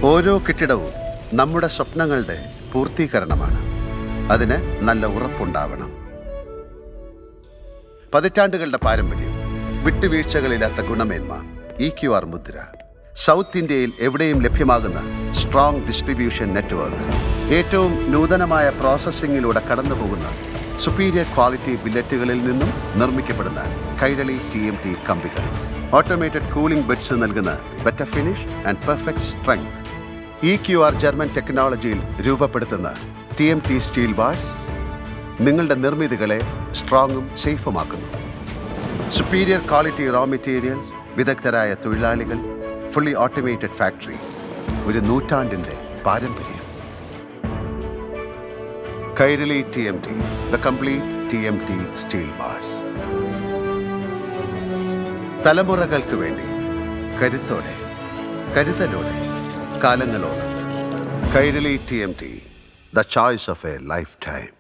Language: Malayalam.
ഓരോ കെട്ടിടവും നമ്മുടെ സ്വപ്നങ്ങളുടെ പൂർത്തീകരണമാണ് അതിന് നല്ല ഉറപ്പുണ്ടാവണം പതിറ്റാണ്ടുകളുടെ പാരമ്പര്യം വിട്ടുവീഴ്ചകളില്ലാത്ത ഗുണമേന്മ ഇ ക്യു ആർ മുദ്ര സൗത്ത് ഇന്ത്യയിൽ എവിടെയും ലഭ്യമാകുന്ന സ്ട്രോങ് ഡിസ്ട്രിബ്യൂഷൻ നെറ്റ്വർക്ക് ഏറ്റവും നൂതനമായ പ്രോസസ്സിംഗിലൂടെ കടന്നുപോകുന്ന സുപ്പീരിയർ ക്വാളിറ്റി ബില്ലറ്റുകളിൽ നിന്നും നിർമ്മിക്കപ്പെടുന്ന കൈരളി ടി എം ടി കമ്പികൾ ഓട്ടോമേറ്റഡ് കൂളിംഗ് ബെഡ്സ് നൽകുന്ന better finish and perfect strength E Q R German ടെക്നോളജിയിൽ രൂപപ്പെടുത്തുന്ന T M T steel bars നിങ്ങളുടെ നിർമ്മിതികളെ സ്ട്രോങ്ങും സേഫുമാക്കുന്നു സുപ്പീരിയർ ക്വാളിറ്റി റോ മെറ്റീരിയൽസ് വിദഗ്ധരായ തൊഴിലാളികൾ ഫുള്ളി ഓട്ടോമേറ്റഡ് ഫാക്ടറി ഒരു നൂറ്റാണ്ടിൻ്റെ പാരമ്പര്യം Kairali T M T the complete T M T steel bars തലമുറകൾക്ക് വേണ്ടി കരുത്തോടെ കരുതലോടെ കാലങ്ങളോട് Kairali T M T the choice of A life time